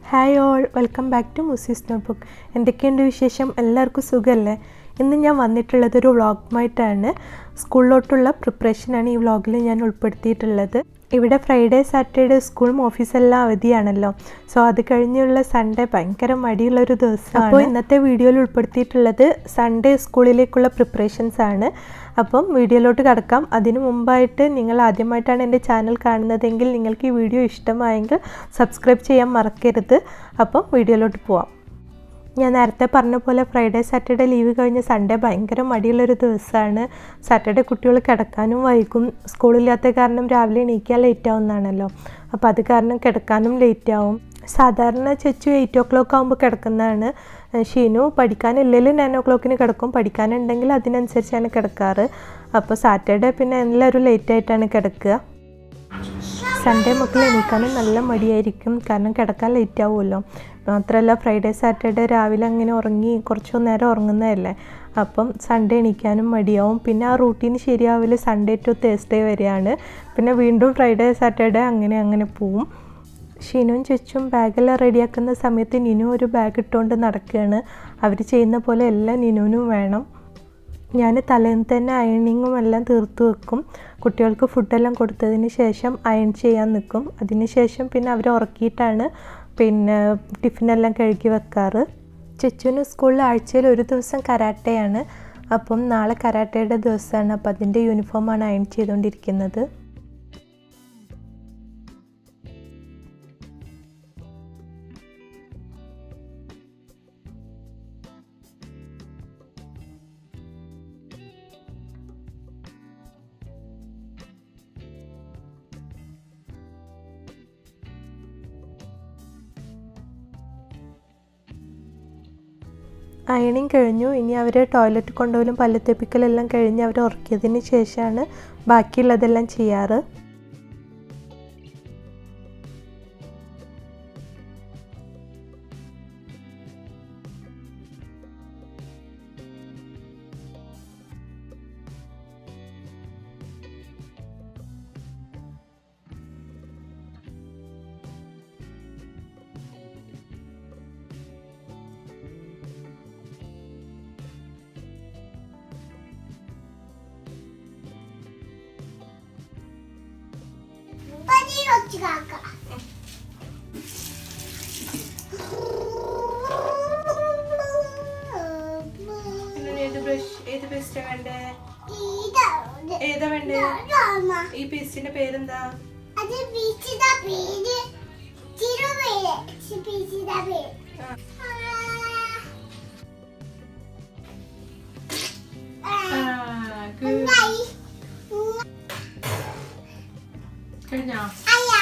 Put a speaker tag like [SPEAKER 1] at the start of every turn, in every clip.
[SPEAKER 1] hi all welcome back to മുസീസ് notebook എന്തൊക്കെയുണ്ട് വിശേഷം എല്ലാവർക്കും സുഖമല്ലേ ഇന്ന് ഞാൻ വന്നിട്ടുള്ളത് ഒരു വ്ളോഗുമായിട്ടാണ് സ്കൂളിലോട്ടുള്ള പ്രിപ്പറേഷനാണ് ഈ വ്ളോഗിൽ ഞാൻ ഉൾപ്പെടുത്തിയിട്ടുള്ളത് ഇവിടെ ഫ്രൈഡേ സാറ്റർഡേ സ്കൂളും ഓഫീസെല്ലാം അവധിയാണല്ലോ സോ അത് കഴിഞ്ഞുള്ള സൺഡേ ഭയങ്കര മടിയുള്ള ഒരു ദിവസമാണ് അപ്പോൾ ഇന്നത്തെ വീഡിയോയിൽ ഉൾപ്പെടുത്തിയിട്ടുള്ളത് സൺഡേ സ്കൂളിലേക്കുള്ള പ്രിപ്പറേഷൻസ് ആണ് അപ്പം വീഡിയോയിലോട്ട് കിടക്കാം അതിനു മുമ്പായിട്ട് നിങ്ങൾ ആദ്യമായിട്ടാണ് എൻ്റെ ചാനൽ കാണുന്നതെങ്കിൽ നിങ്ങൾക്ക് ഈ വീഡിയോ ഇഷ്ടമായെങ്കിൽ സബ്സ്ക്രൈബ് ചെയ്യാൻ മറക്കരുത് അപ്പം വീഡിയോയിലോട്ട് പോവാം ഞാൻ നേരത്തെ പറഞ്ഞ പോലെ ഫ്രൈഡേ സാറ്റർഡേ ലീവ് കഴിഞ്ഞ് സൺഡേ ഭയങ്കര മടിയുള്ളൊരു ദിവസമാണ് സാറ്റർഡേ കുട്ടികൾ കിടക്കാനും വൈകും സ്കൂളില്ലാത്ത കാരണം രാവിലെ എണീക്കാൻ ലേറ്റ് ആവുന്നതാണല്ലോ അപ്പോൾ അത് കാരണം കിടക്കാനും ലേറ്റ് ആവും സാധാരണ ചെച്ചു എയ്റ്റ് ഓ ക്ലോക്ക് ആകുമ്പോൾ കിടക്കുന്നതാണ് ഷീനു പഠിക്കാനില്ലെങ്കിൽ നയൻ ഓ ക്ലോക്കിന് കിടക്കും പഠിക്കാനുണ്ടെങ്കിൽ അതിനനുസരിച്ചാണ് കിടക്കാറ് അപ്പോൾ സാറ്റർഡേ പിന്നെ എല്ലാവരും ലേറ്റായിട്ടാണ് കിടക്കുക സൺഡേ മക്കൾ എണീക്കാനും നല്ല മടിയായിരിക്കും കാരണം കിടക്കാൻ ലേറ്റ് ആവുമല്ലോ മാത്രമല്ല ഫ്രൈഡേ സാറ്റർഡേ രാവിലെ അങ്ങനെ ഉറങ്ങി കുറച്ചു നേരം ഉറങ്ങുന്നതല്ലേ അപ്പം സൺഡേ എണീക്കാനും മടിയാവും പിന്നെ ആ റൂട്ടീന് ശരിയാവില്ല സൺഡേ ടു തേഴ്സ്ഡേ വരെയാണ് പിന്നെ വീണ്ടും ഫ്രൈഡേ സാറ്റർഡേ അങ്ങനെ അങ്ങനെ പോവും ഷീനും ചെച്ചും ബാഗെല്ലാം റെഡിയാക്കുന്ന സമയത്ത് നിനു ഒരു ബാഗ് ഇട്ടുകൊണ്ട് നടക്കുകയാണ് അവർ ചെയ്യുന്ന പോലെ എല്ലാം നിനുവിനും വേണം ഞാൻ തലേന്ന് തന്നെ അയണിങ്ങും എല്ലാം തീർത്ത് വെക്കും കുട്ടികൾക്ക് ഫുഡെല്ലാം കൊടുത്തതിന് ശേഷം അയൺ ചെയ്യാൻ നിൽക്കും അതിന് ശേഷം പിന്നെ അവരെ ഉറക്കിയിട്ടാണ് പിന്നെ ടിഫിനെല്ലാം കഴുകി വെക്കാറ് ചെച്ചുവിന് സ്കൂളിൽ ആഴ്ചയിൽ ഒരു ദിവസം കരാട്ടയാണ് അപ്പം നാളെ കരാട്ടയുടെ ദിവസമാണ് അപ്പം അതിൻ്റെ യൂണിഫോമാണ് അയൺ ചെയ്തുകൊണ്ടിരിക്കുന്നത് അയണിങ് കഴിഞ്ഞു ഇനി അവർ ടോയ്ലറ്റ് കൊണ്ടുപോലും പല്ലുത്തെപ്പിക്കലെല്ലാം കഴിഞ്ഞ് അവർ ഉറക്കിയതിന് ശേഷമാണ് ബാക്കിയുള്ളതെല്ലാം ചെയ്യാറ് ഏതാ വേണ്ടേ ഈ പേസ്റ്റിന്റെ പേരെന്താ
[SPEAKER 2] അത് ബീച്ചിത പേര് തിരുവേര് ബീച്ചിത പേര്
[SPEAKER 1] കഴിഞ്ഞോ
[SPEAKER 2] അയ്യാ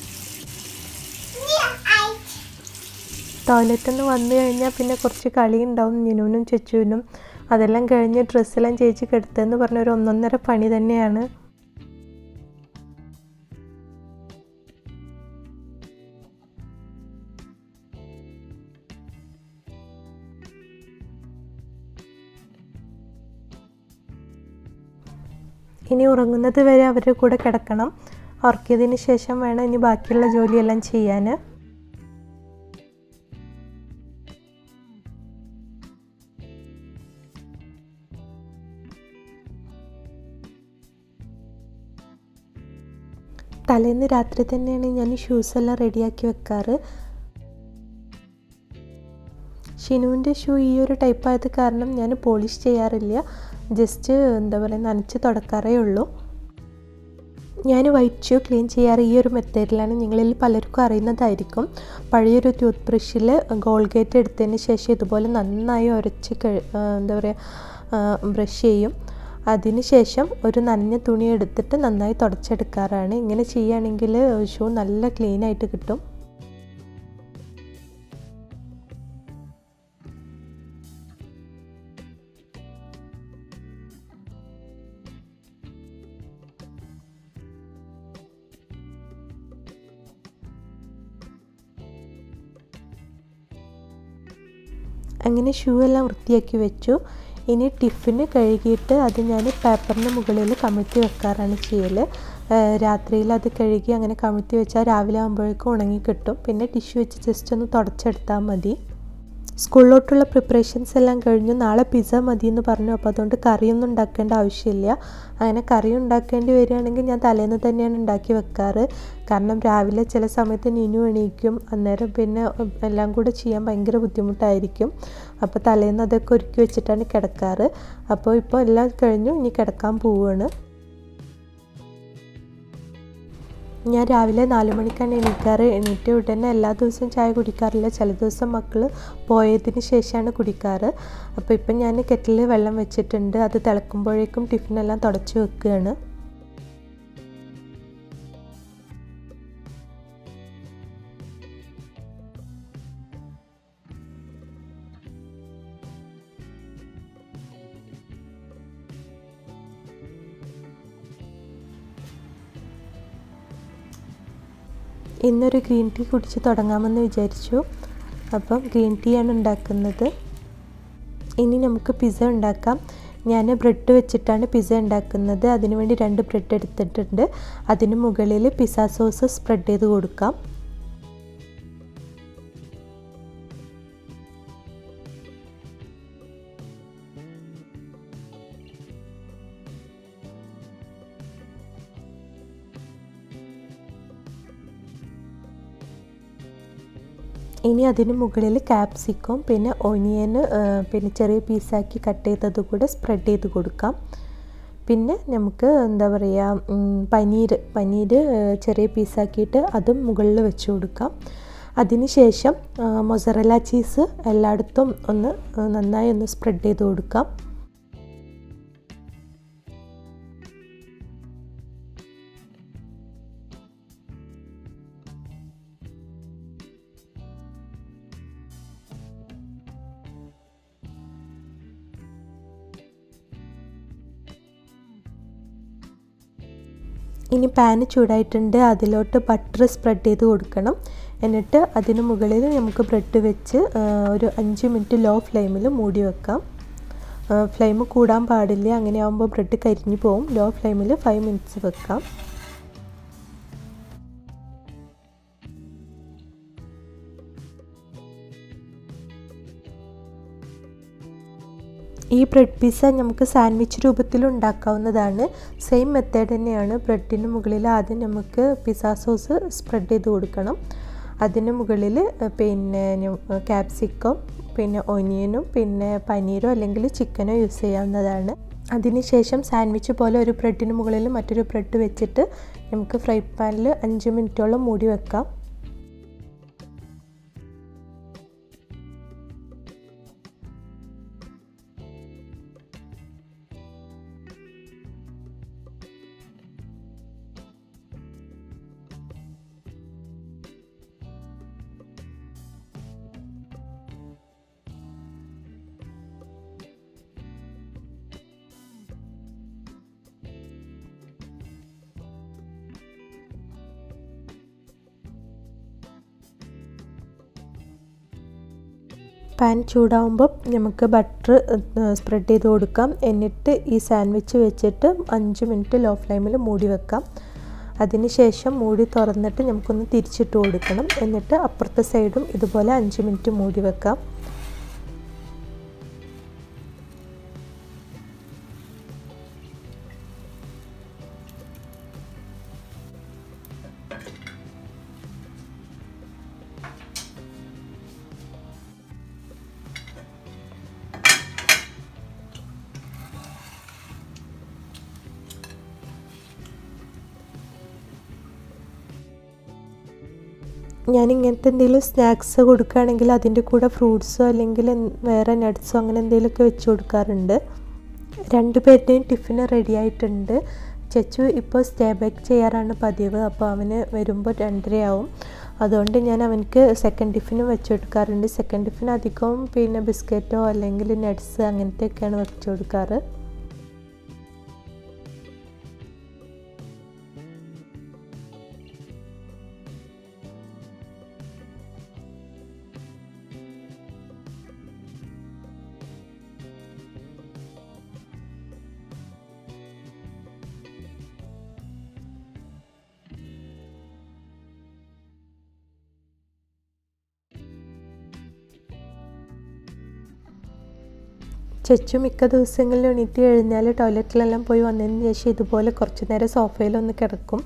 [SPEAKER 1] ടോയ്ലറ്റിൽ നിന്ന് വന്നു കഴിഞ്ഞാൽ പിന്നെ കുറച്ച് കളി ഉണ്ടാവും നിനുവിനും ചെച്ചുവിനും അതെല്ലാം കഴിഞ്ഞ് ഡ്രസ്സെല്ലാം ചേച്ചി കെടുത്തതെന്ന് പറഞ്ഞ ഒരു ഒന്നൊന്നര പണി തന്നെയാണ് ഇനി ഉറങ്ങുന്നത് വരെ അവരുടെ കൂടെ കിടക്കണം ഉറക്കിയതിന് ശേഷം വേണം ഇനി ബാക്കിയുള്ള ജോലിയെല്ലാം ചെയ്യാൻ തലേന്ന് രാത്രി തന്നെയാണ് ഞാൻ ഷൂസ് എല്ലാം റെഡിയാക്കി വെക്കാറ് ഷിനുവിൻ്റെ ഷൂ ഈ ഒരു ടൈപ്പ് ആയത് കാരണം ഞാൻ പോളിഷ് ചെയ്യാറില്ല ജസ്റ്റ് എന്താ പറയുക നനച്ച് തുടക്കാറേ ഉള്ളൂ ഞാൻ വൈറ്റ് ഷൂ ക്ലീൻ ചെയ്യാറ് ഈ ഒരു മെത്തേഡിലാണ് നിങ്ങളിൽ പലർക്കും അറിയുന്നതായിരിക്കും പഴയൊരു ടൂത്ത് ബ്രഷിൽ ഗോൾഗേറ്റ് എടുത്തതിന് ശേഷം ഇതുപോലെ നന്നായി ഉരച്ച് എന്താ പറയുക ബ്രഷ് ചെയ്യും അതിനുശേഷം ഒരു നനഞ്ഞ തുണി എടുത്തിട്ട് നന്നായി തുടച്ചെടുക്കാറാണ് ഇങ്ങനെ ചെയ്യുകയാണെങ്കിൽ ഷൂ നല്ല ക്ലീൻ ആയിട്ട് കിട്ടും അങ്ങനെ ഷൂ എല്ലാം വൃത്തിയാക്കി വെച്ചു ഇനി ടിഫിന് കഴുകിയിട്ട് അത് ഞാൻ പേപ്പറിന് മുകളിൽ കമിഴ്ത്തി വെക്കാറാണ് ചെയ്യൽ രാത്രിയിൽ അത് കഴുകി അങ്ങനെ കമിഴ്ത്തി വെച്ചാൽ രാവിലെ ആകുമ്പോഴേക്കും ഉണങ്ങി കിട്ടും പിന്നെ ടിഷ്യൂ വെച്ച് ജസ്റ്റ് ഒന്ന് തുടച്ചെടുത്താൽ മതി സ്കൂളിലോട്ടുള്ള പ്രിപ്പറേഷൻസ് എല്ലാം കഴിഞ്ഞു നാളെ പിസ്സ മതി എന്ന് പറഞ്ഞു അപ്പോൾ അതുകൊണ്ട് കറിയൊന്നും ഉണ്ടാക്കേണ്ട ആവശ്യമില്ല അങ്ങനെ കറി ഉണ്ടാക്കേണ്ടി വരികയാണെങ്കിൽ ഞാൻ തലേന്ന് തന്നെയാണ് ഉണ്ടാക്കി വെക്കാറ് കാരണം രാവിലെ ചില സമയത്ത് നിനു എണീക്കും അന്നേരം പിന്നെ എല്ലാം കൂടെ ചെയ്യാൻ ഭയങ്കര ബുദ്ധിമുട്ടായിരിക്കും അപ്പോൾ തലേന്ന് അതൊക്കെ ഒരുക്കി വെച്ചിട്ടാണ് കിടക്കാറ് അപ്പോൾ ഇപ്പോൾ എല്ലാം കഴിഞ്ഞു ഇനി കിടക്കാൻ പോവുകയാണ് ഞാൻ രാവിലെ നാല് മണിക്കാണ് എണീക്കാറ് എണീറ്റ് ഉടനെ എല്ലാ ദിവസവും ചായ കുടിക്കാറില്ല ചില ദിവസം മക്കൾ പോയതിന് ശേഷമാണ് കുടിക്കാറ് അപ്പോൾ ഇപ്പം ഞാൻ കെറ്റിൽ വെള്ളം വെച്ചിട്ടുണ്ട് അത് തിളക്കുമ്പോഴേക്കും ടിഫിനെല്ലാം തുടച്ച് വെക്കുകയാണ് ഇന്നൊരു ഗ്രീൻ ടീ കുടിച്ച് തുടങ്ങാമെന്ന് വിചാരിച്ചു അപ്പം ഗ്രീൻ ടീ ആണ് ഉണ്ടാക്കുന്നത് ഇനി നമുക്ക് പിസ്സ ഉണ്ടാക്കാം ഞാൻ ബ്രെഡ് വെച്ചിട്ടാണ് പിസ്സ ഉണ്ടാക്കുന്നത് അതിന് വേണ്ടി രണ്ട് ബ്രെഡ് എടുത്തിട്ടുണ്ട് അതിന് മുകളിൽ പിസ്സ സോസ് സ്പ്രെഡ് ചെയ്ത് കൊടുക്കാം ഇനി അതിന് മുകളിൽ ക്യാപ്സിക്കം പിന്നെ ഒനിയന് പിന്നെ ചെറിയ പീസാക്കി കട്ട് ചെയ്തത് കൂടെ സ്പ്രെഡ് ചെയ്ത് കൊടുക്കാം പിന്നെ നമുക്ക് എന്താ പറയുക പനീർ പനീർ ചെറിയ പീസാക്കിയിട്ട് അതും മുകളിൽ വെച്ച് കൊടുക്കാം അതിന് ശേഷം മൊസറല ചീസ് എല്ലായിടത്തും ഒന്ന് നന്നായി ഒന്ന് സ്പ്രെഡ് ചെയ്ത് കൊടുക്കാം ഇനി പാന് ചൂടായിട്ടുണ്ട് അതിലോട്ട് ബട്ടർ സ്പ്രെഡ് ചെയ്ത് കൊടുക്കണം എന്നിട്ട് അതിന് മുകളിൽ നമുക്ക് ബ്രെഡ് വെച്ച് ഒരു അഞ്ച് മിനിറ്റ് ലോ ഫ്ലെയിമിൽ മൂടി വെക്കാം ഫ്ലെയിം കൂടാൻ പാടില്ല അങ്ങനെ ആകുമ്പോൾ ബ്രെഡ് കരിഞ്ഞു പോവും ലോ ഫ്ലെയിമിൽ ഫൈവ് മിനിറ്റ്സ് വെക്കാം ഈ ബ്രെഡ് പിസ്സ നമുക്ക് സാൻഡ്വിച്ച് രൂപത്തിൽ ഉണ്ടാക്കാവുന്നതാണ് സെയിം മെത്തേഡ് തന്നെയാണ് ബ്രെഡിന് മുകളിൽ ആദ്യം നമുക്ക് പിസ്സ സോസ് സ്പ്രെഡ് ചെയ്ത് കൊടുക്കണം അതിന് മുകളിൽ പിന്നെ ക്യാപ്സിക്കം പിന്നെ ഒനിയനും പിന്നെ പനീരോ അല്ലെങ്കിൽ ചിക്കനോ യൂസ് ചെയ്യാവുന്നതാണ് അതിനുശേഷം സാൻഡ്വിച്ച് പോലെ ഒരു ബ്രെഡിന് മുകളിൽ മറ്റൊരു ബ്രെഡ് വെച്ചിട്ട് നമുക്ക് ഫ്രൈ പാനിൽ അഞ്ച് മിനിറ്റോളം മൂടി വെക്കാം പാൻ ചൂടാവുമ്പോൾ നമുക്ക് ബട്ടർ സ്പ്രെഡ് ചെയ്ത് കൊടുക്കാം എന്നിട്ട് ഈ സാൻഡ്വിച്ച് വെച്ചിട്ട് അഞ്ച് മിനിറ്റ് ലോ ഫ്ലെയിമിൽ മൂടി വെക്കാം അതിനുശേഷം മൂടി തുറന്നിട്ട് നമുക്കൊന്ന് തിരിച്ചിട്ട് കൊടുക്കണം എന്നിട്ട് അപ്പുറത്തെ സൈഡും ഇതുപോലെ അഞ്ച് മിനിറ്റ് മൂടി വെക്കാം ഞാൻ ഇങ്ങനത്തെ എന്തെങ്കിലും സ്നാക്സ് കൊടുക്കുകയാണെങ്കിൽ അതിൻ്റെ കൂടെ ഫ്രൂട്ട്സോ അല്ലെങ്കിൽ വേറെ നട്ട്സോ അങ്ങനെ എന്തെങ്കിലുമൊക്കെ വെച്ച് കൊടുക്കാറുണ്ട് രണ്ട് പേരുടെയും ടിഫിന് റെഡി ആയിട്ടുണ്ട് ചച്ചു ഇപ്പോൾ സ്റ്റേ ബാക്ക് ചെയ്യാറാണ് പതിവ് അപ്പോൾ അവന് വരുമ്പോൾ രണ്ടരയാവും അതുകൊണ്ട് ഞാൻ അവനക്ക് സെക്കൻഡ് ടിഫിനും വെച്ച് കൊടുക്കാറുണ്ട് സെക്കൻഡ് ടിഫിൻ അധികവും പിന്നെ ബിസ്ക്കറ്റോ അല്ലെങ്കിൽ നട്ട്സ് അങ്ങനത്തെയൊക്കെയാണ് വെച്ച് കൊടുക്കാറ് ചെച്ചു മിക്ക ദിവസങ്ങളിലും എണീറ്റ് കഴിഞ്ഞാൽ ടോയ്ലറ്റിലെല്ലാം പോയി വന്നതിന് ശേഷം ഇതുപോലെ കുറച്ച് നേരം സോഫയിലൊന്ന് കിടക്കും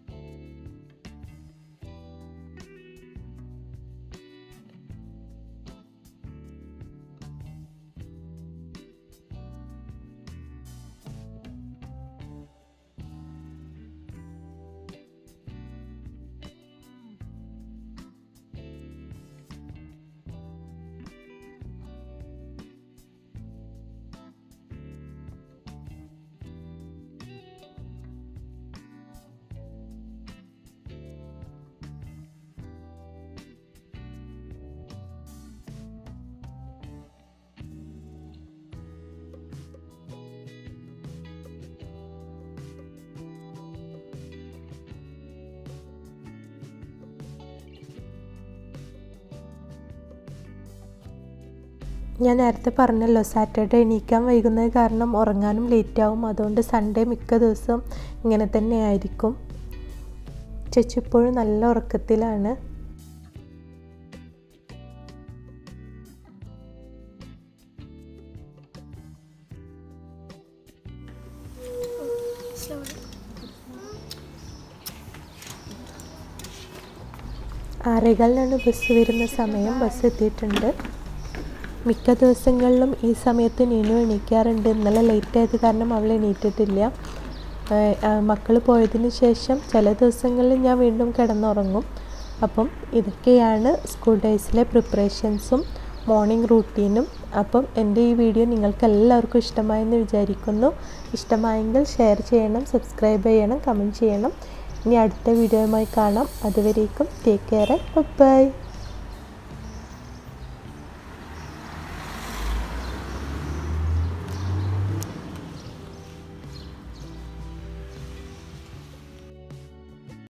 [SPEAKER 1] ഞാൻ നേരത്തെ പറഞ്ഞല്ലോ സാറ്റർഡേ എണീക്കാൻ വൈകുന്നത് കാരണം ഉറങ്ങാനും ലേറ്റ് ആവും അതുകൊണ്ട് സൺഡേ മിക്ക ദിവസവും ഇങ്ങനെ തന്നെ ആയിരിക്കും ചേച്ചി ഇപ്പോഴും നല്ല ഉറക്കത്തിലാണ് ആറേകാലിനാണ് ബസ് വരുന്ന സമയം ബസ് എത്തിയിട്ടുണ്ട് മിക്ക ദിവസങ്ങളിലും ഈ സമയത്ത് നീനു എണീക്കാറുണ്ട് ഇന്നലെ ലേറ്റ് ആയത് കാരണം അവൾ എണീറ്റിട്ടില്ല മക്കൾ പോയതിന് ശേഷം ചില ദിവസങ്ങളിൽ ഞാൻ വീണ്ടും കിടന്നുറങ്ങും അപ്പം ഇതൊക്കെയാണ് സ്കൂൾ ഡേയ്സിലെ പ്രിപ്പറേഷൻസും മോർണിംഗ് റൂട്ടീനും അപ്പം എൻ്റെ ഈ വീഡിയോ നിങ്ങൾക്ക് എല്ലാവർക്കും ഇഷ്ടമായെന്ന് വിചാരിക്കുന്നു ഇഷ്ടമായെങ്കിൽ ഷെയർ ചെയ്യണം സബ്സ്ക്രൈബ് ചെയ്യണം കമൻറ്റ് ചെയ്യണം ഇനി അടുത്ത വീഡിയോയുമായി കാണാം അതുവരേക്കും ടേക്ക് കെയർ ബൈ